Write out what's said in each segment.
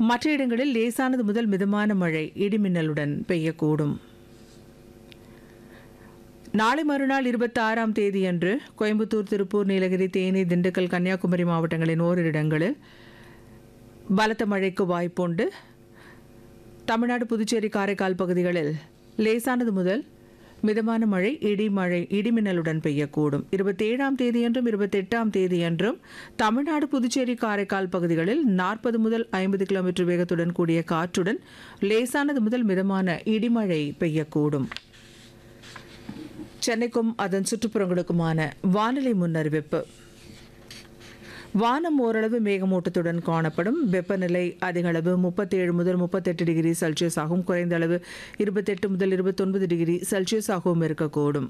மற்ற இடங்களில் லேசானது முதல் மிதமான மழை இடிமின்னலுடன் பெய்யக்கூடும் நாளை மறுநாள் இருபத்தி ஆறாம் தேதியன்று கோயம்புத்தூர் திருப்பூர் நீலகிரி தேனி திண்டுக்கல் கன்னியாகுமரி மாவட்டங்களின் ஓரிரு இடங்களில் பலத்த மழைக்கு வாய்ப்புண்டு தமிழ்நாடு புதுச்சேரி காரைக்கால் பகுதிகளில் லேசானது முதல் மிதமான மழை இடி மழை இடிமின்னலுடன் பெய்யக்கூடும் இருபத்தி ஏழாம் தேதியன்றும் இருபத்தெட்டாம் தேதியன்றும் தமிழ்நாடு புதுச்சேரி காரைக்கால் பகுதிகளில் நாற்பது முதல் ஐம்பது கிலோமீட்டர் வேகத்துடன் கூடிய காற்றுடன் லேசானது முதல் மிதமான இடிமழை பெய்யக்கூடும் சென்னைக்கும் அதன் சுற்றுப்புறங்களுக்குமான வானிலை முன்னறிவிப்பு வானம் ஓரளவு மேகமூட்டத்துடன் காணப்படும் வெப்பநிலை அதிக அளவு முப்பத்தேழு முதல் முப்பத்தெட்டு டிகிரி செல்சியஸ் ஆகும் குறைந்த அளவு இருபத்தெட்டு முதல் இருபத்தொன்பது டிகிரி செல்சியஸ் ஆகவும் இருக்கக்கூடும்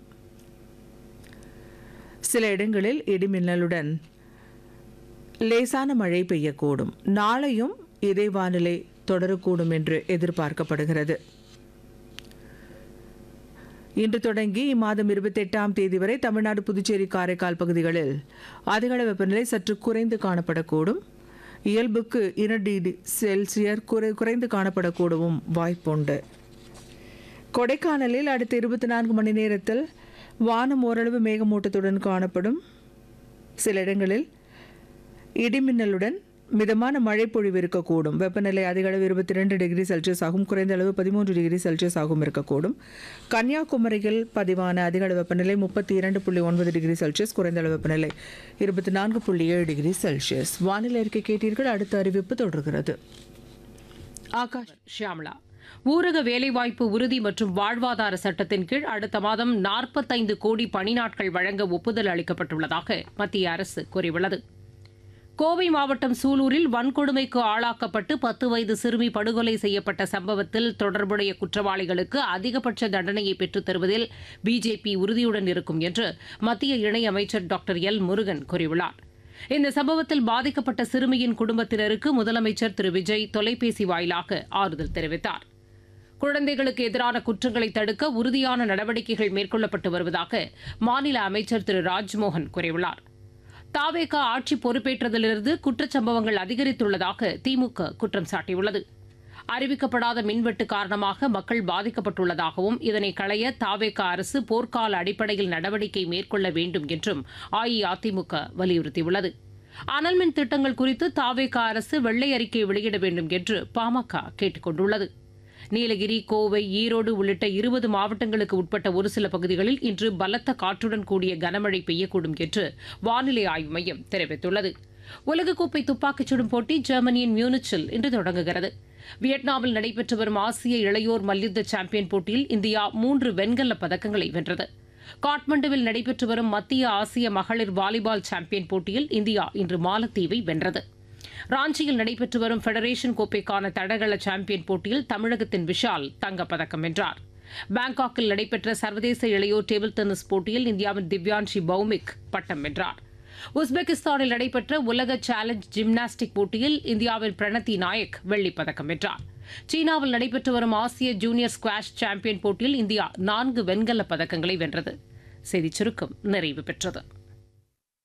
சில இடங்களில் இடிமின்னலுடன் லேசான மழை பெய்யக்கூடும் நாளையும் இதே வானிலை தொடரக்கூடும் என்று எதிர்பார்க்கப்படுகிறது இன்று தொடங்கி இம்மாதம் இருபத்தெட்டாம் தேதி வரை தமிழ்நாடு புதுச்சேரி காரைக்கால் பகுதிகளில் அதிகள வெப்பநிலை சற்று குறைந்து காணப்படக்கூடும் இயல்புக்கு இரண்டு டிகிரி செல்சியர் குறை குறைந்து காணப்படக்கூடவும் வாய்ப்புண்டு கொடைக்கானலில் அடுத்த இருபத்தி நான்கு மணி நேரத்தில் வானம் ஓரளவு மேகமூட்டத்துடன் காணப்படும் சில இடங்களில் இடிமின்னலுடன் மிதமான மழை பொழிவு இருக்கக்கூடும் வெப்பநிலை அதிக அளவு இருபத்தி ரெண்டு டிகிரி செல்சியஸ் ஆகும் குறைந்த அளவு பதிமூன்று டிகிரி செல்சியஸ் ஆகும் இருக்கக்கூடும் கன்னியாகுமரியில் பதிவான அதிக அளவு வெப்பநிலை முப்பத்தி இரண்டு புள்ளி ஒன்பது டிகிரி செல்சியஸ் குறைந்த அளவு வெப்பநிலை இருபத்தி நான்கு புள்ளி ஏழு டிகிரி செல்சியஸ் வானிலை அறிக்கை கேட்டீர்கள் அடுத்த அறிவிப்பு தொடர்கிறது ஆகாஷ் ஷியாமளா ஊரக வேலைவாய்ப்பு உறுதி மற்றும் வாழ்வாதார சட்டத்தின் கீழ் அடுத்த மாதம் நாற்பத்தைந்து கோடி பணி நாட்கள் வழங்க ஒப்புதல் அளிக்கப்பட்டுள்ளதாக மத்திய அரசு கூறியுள்ளது கோவை மாவட்டம் சூலூரில் வன்கொடுமைக்கு ஆளாக்கப்பட்டு பத்து வயது சிறுமி படுகொலை செய்யப்பட்ட சம்பவத்தில் தொடர்புடைய குற்றவாளிகளுக்கு அதிகபட்ச தண்டனையை பெற்றுத் தருவதில் பிஜேபி உறுதியுடன் இருக்கும் என்று மத்திய இணையமைச்சர் டாக்டர் எல் முருகன் கூறியுள்ளார் இந்த சம்பவத்தில் பாதிக்கப்பட்ட சிறுமியின் குடும்பத்தினருக்கு முதலமைச்சர் திரு விஜய் தொலைபேசி வாயிலாக ஆறுதல் தெரிவித்தார் குழந்தைகளுக்கு எதிரான குற்றங்களை தடுக்க உறுதியான நடவடிக்கைகள் மேற்கொள்ளப்பட்டு வருவதாக மாநில அமைச்சர் திரு ராஜ்மோகன் கூறியுள்ளார் தாவேகா ஆட்சி பொறுப்பேற்றதிலிருந்து குற்றச்சம்பவங்கள் அதிகரித்துள்ளதாக திமுக குற்றம் சாட்டியுள்ளது அறிவிக்கப்படாத மின்வெட்டு காரணமாக மக்கள் பாதிக்கப்பட்டுள்ளதாகவும் இதனை களைய தாவேகா அரசு போர்க்கால அடிப்படையில் நடவடிக்கை மேற்கொள்ள வேண்டும் என்றும் அஇஅதிமுக வலியுறுத்தியுள்ளது அனல் மின் திட்டங்கள் குறித்து தாவேகா அரசு வெள்ளை அறிக்கை வெளியிட வேண்டும் என்று பாமக கேட்டுக் கொண்டுள்ளது நீலகிரி கோவை ஈரோடு உள்ளிட்ட இருபது மாவட்டங்களுக்கு உட்பட்ட ஒரு சில பகுதிகளில் இன்று பலத்த காற்றுடன் கூடிய கனமழை பெய்யக்கூடும் என்று வானிலை ஆய்வு மையம் தெரிவித்துள்ளது உலகக்கோப்பை துப்பாக்கிச் சுடும் போட்டி ஜெர்மனியின் மியூனிச்சில் இன்று தொடங்குகிறது வியட்நாமில் நடைபெற்று வரும் ஆசிய இளையோர் மல்யுத்த சாம்பியன் போட்டியில் இந்தியா மூன்று வெண்கலப் பதக்கங்களை வென்றது காட்மண்டுவில் நடைபெற்று வரும் மத்திய ஆசிய மகளிர் வாலிபால் சாம்பியன் போட்டியில் இந்தியா இன்று மாலத்தீவை வென்றது ராஞ்சியில் நடைபெற்று வரும் ஃபெடரேஷன் கோப்பைக்கான தடகள சாம்பியன் போட்டியில் தமிழகத்தின் விஷால் தங்கப்பதக்கம் வென்றார் பாங்காக்கில் நடைபெற்ற சர்வதேச இளையோர் டேபிள் டென்னிஸ் போட்டியில் இந்தியாவின் திவ்யான்ஷி பௌமிக் பட்டம் வென்றார் உஸ்பெகிஸ்தானில் நடைபெற்ற உலக சேலஞ்ச் ஜிம்னாஸ்டிக் போட்டியில் இந்தியாவின் பிரணதி நாயக் வெள்ளிப் பதக்கம் வென்றார் சீனாவில் நடைபெற்று வரும் ஆசிய ஜூனியர் ஸ்குவாஷ் சாம்பியன் போட்டியில் இந்தியா நான்கு வெண்கலப் பதக்கங்களை வென்றது செய்திச் சுருக்கம் நிறைவு பெற்றது